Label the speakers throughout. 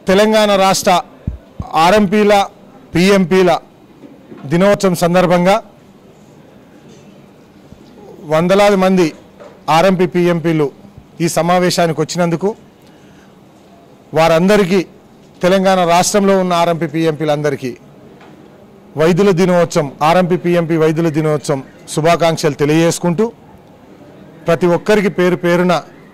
Speaker 1: తెలంగాణ రాష్ట్ర ఆర్ఎంపీల పిఎంపీల దినోత్సవం సందర్భంగా వందలాది మంది ఆర్ఎంపీ పిఎంపీలు ఈ సమావేశానికి వచ్చినందుకు వారందరికీ తెలంగాణ రాష్ట్రంలో ఉన్న ఆర్ఎంపీ పిఎంపీలందరికీ వైద్యుల దినోత్సవం ఆర్ఎంపీ పిఎంపీ వైద్యుల దినోత్సవం శుభాకాంక్షలు తెలియజేసుకుంటూ ప్రతి ఒక్కరికి పేరు పేరున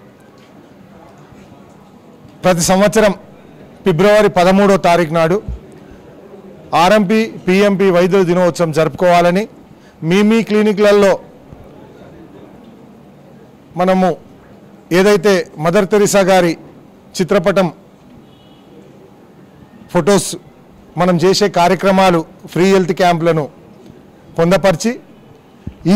Speaker 1: ప్రతి సంవత్సరం ఫిబ్రవరి పదమూడో తారీఖు నాడు ఆర్ఎంపీ పిఎంపీ వైద్యుల దినోత్సవం జరుపుకోవాలని మీ మీ క్లినిక్లలో మనము ఏదైతే మదర్ తెరిసా గారి చిత్రపటం ఫొటోస్ మనం చేసే కార్యక్రమాలు ఫ్రీ హెల్త్ క్యాంపులను పొందపరిచి ఈ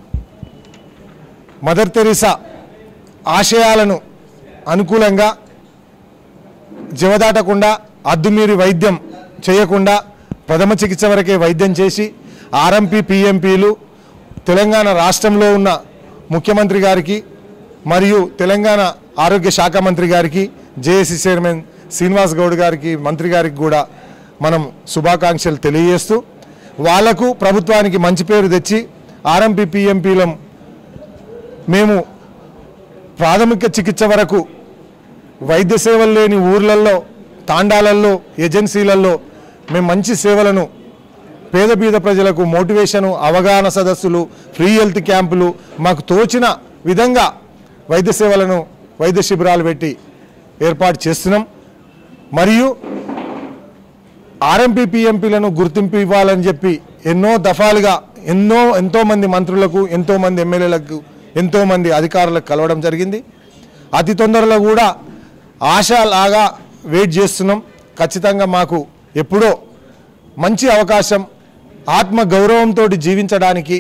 Speaker 1: మదర్ తెరిసా ఆశయాలను అనుకూలంగా జవదాటకుండా అద్దుమీరి వైద్యం చేయకుండా ప్రథమ చికిత్స వరకే వైద్యం చేసి ఆర్ఎంపీ పిఎంపీలు తెలంగాణ రాష్ట్రంలో ఉన్న ముఖ్యమంత్రి గారికి మరియు తెలంగాణ ఆరోగ్య శాఖ మంత్రి గారికి జేఏసీ చైర్మన్ శ్రీనివాస్ గౌడ్ గారికి మంత్రి గారికి కూడా మనం శుభాకాంక్షలు తెలియజేస్తూ వాళ్లకు ప్రభుత్వానికి మంచి పేరు తెచ్చి ఆర్ఎంపీ పిఎంపీలం మేము ప్రాథమిక చికిత్స వరకు వైద్య సేవలు లేని ఊర్లలో తాండాలల్లో ఏజెన్సీలలో మేము మంచి సేవలను పేద బీద ప్రజలకు మోటివేషను అవగాహన సదస్సులు ఫ్రీ హెల్త్ క్యాంపులు మాకు తోచిన విధంగా వైద్య సేవలను వైద్య శిబిరాలు పెట్టి ఏర్పాటు చేస్తున్నాం మరియు ఆర్ఎంపీ పిఎంపీలను గుర్తింపు ఇవ్వాలని చెప్పి ఎన్నో దఫాలుగా ఎన్నో ఎంతోమంది మంత్రులకు ఎంతోమంది ఎమ్మెల్యేలకు ఎంతోమంది అధికారులకు కలవడం జరిగింది అతి తొందరలో కూడా ఆశలాగా వెయిట్ చేస్తున్నాం ఖచ్చితంగా మాకు ఎప్పుడో మంచి అవకాశం ఆత్మ గౌరవంతో జీవించడానికి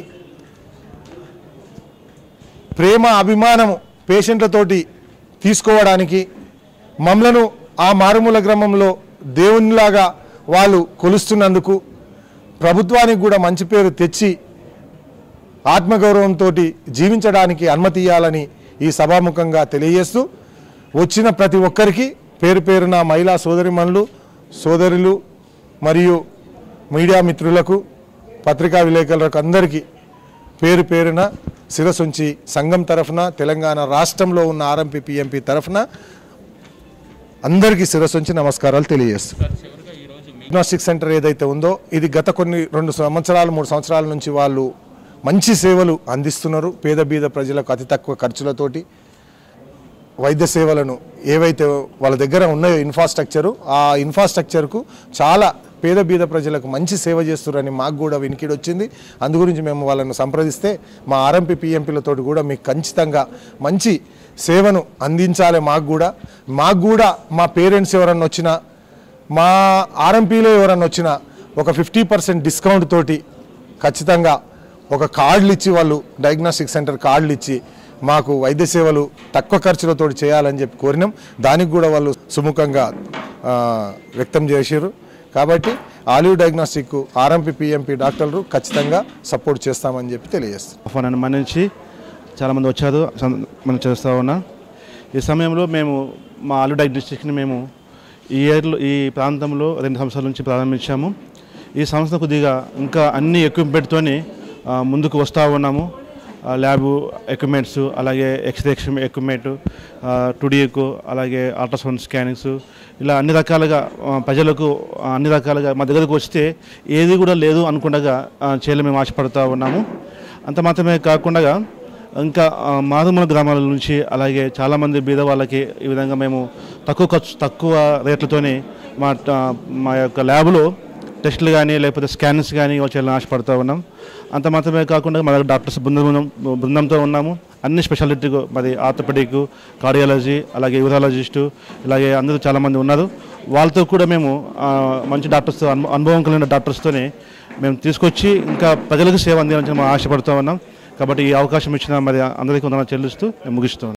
Speaker 1: ప్రేమ అభిమానము పేషెంట్లతోటి తీసుకోవడానికి మమ్మలను ఆ మారుమూల గ్రామంలో దేవునిలాగా వాళ్ళు కొలుస్తున్నందుకు ప్రభుత్వానికి కూడా మంచి పేరు తెచ్చి ఆత్మగౌరవంతో జీవించడానికి అనుమతి ఇవ్వాలని ఈ సభాముఖంగా తెలియజేస్తూ వచ్చిన ప్రతి ఒక్కరికి పేరు పేరున మహిళా సోదరిమణులు సోదరులు మరియు మీడియా మిత్రులకు పత్రికా విలేకరులకు అందరికీ పేరు పేరున శిరసుంచి సంఘం తరఫున తెలంగాణ రాష్ట్రంలో ఉన్న ఆర్ఎంపీ పిఎంపీ తరఫున అందరికీ శిరసుంచి నమస్కారాలు తెలియజేస్తున్నాను డయాగ్నోస్టిక్ సెంటర్ ఏదైతే ఉందో ఇది గత కొన్ని రెండు సంవత్సరాలు మూడు సంవత్సరాల నుంచి వాళ్ళు మంచి సేవలు అందిస్తున్నారు పేద బీద ప్రజలకు అతి తక్కువ ఖర్చులతోటి వైద్య సేవలను ఏవైతే వాళ్ళ దగ్గర ఉన్నాయో ఇన్ఫ్రాస్ట్రక్చరు ఆ ఇన్ఫ్రాస్ట్రక్చర్కు చాలా పేద బీద ప్రజలకు మంచి సేవ చేస్తున్నారని మాకు కూడా వినికిడి వచ్చింది అందు గురించి మేము వాళ్ళను సంప్రదిస్తే మా ఆర్ఎంపీ పిఎంపీలతో కూడా మీకు ఖచ్చితంగా మంచి సేవను అందించాలి మాకు కూడా మాకు కూడా మా పేరెంట్స్ ఎవరన్నా వచ్చినా మా ఆర్ఎంపీలో ఎవరన్నా వచ్చినా ఒక ఫిఫ్టీ పర్సెంట్ డిస్కౌంట్ తోటి ఖచ్చితంగా ఒక కార్డులు ఇచ్చి వాళ్ళు డయాగ్నోస్టిక్ సెంటర్ కార్డులు ఇచ్చి మాకు వైద్య సేవలు తక్కువ ఖర్చులతో చేయాలని చెప్పి కోరినాం దానికి కూడా వాళ్ళు సుముఖంగా ఆ, వ్యక్తం చేశారు కాబట్టి ఆలివ్ డయాగ్నోస్టిక్ ఆర్ఎంపీ పిఎంపీ డాక్టర్లు ఖచ్చితంగా సపోర్ట్ చేస్తామని చెప్పి తెలియజేస్తారు
Speaker 2: ఆహ్వానాన్ని మన్నించి చాలామంది వచ్చారు సం- మనం చేస్తూ ఉన్నాం ఈ సమయంలో మేము మా ఆలు డయాగ్నోస్టిక్ని మేము ఈ ఇయర్లో ఈ ప్రాంతంలో రెండు సంవత్సరాల నుంచి ప్రారంభించాము ఈ సంస్థ కొద్దిగా ఇంకా అన్ని ఎక్విప్మెంట్తోని ఆ, ముందుకు వస్తూ ఉన్నాము ఆ, ల్యాబు ఎక్విప్మెంట్స్ అలాగే ఎక్స్రే ఎక్విప్మెంట్ టుడియకు అలాగే అల్ట్రాసౌండ్ స్కానింగ్స్ ఇలా అన్ని రకాలుగా ఆ, ప్రజలకు ఆ, అన్ని రకాలుగా మా దగ్గరకు వస్తే ఏది కూడా లేదు అనుకుండగా ఆ, చేయాలని మేము ఆశపడుతూ ఉన్నాము అంత మాత్రమే కాకుండా ఇంకా ఆ, మారుమూల గ్రామాల నుంచి అలాగే చాలామంది బీద వాళ్ళకి ఈ విధంగా మేము తక్కువ ఖర్చు తక్కువ రేట్లతోనే మా ఆ, మా యొక్క ల్యాబ్లో టెస్టులు కానీ లేకపోతే స్కాన్స్ కానీ చేయాలని ఆశపడుతూ ఉన్నాం అంత మాత్రమే కాకుండా మా దగ్గర డాక్టర్స్ బృందం బృందంతో ఉన్నాము అన్ని స్పెషాలిటీ మరి ఆర్థోపెడిక్ కార్డియాలజీ అలాగే యూరాలజిస్టు ఇలాగే అందరూ చాలామంది ఉన్నారు వాళ్ళతో కూడా మేము ఆ, మంచి డాక్టర్స్తో అను- అనుభవం కలిగిన డాక్టర్స్తోనే మేము తీసుకొచ్చి ఇంకా ప్రజలకు సేవ అందించాలని మేము ఆశపడుతూ ఉన్నాం కాబట్టి ఈ అవకాశం ఇచ్చిన మరి అందరికీ వందనాలు చెల్లిస్తూ నేను ముగిస్తున్నాను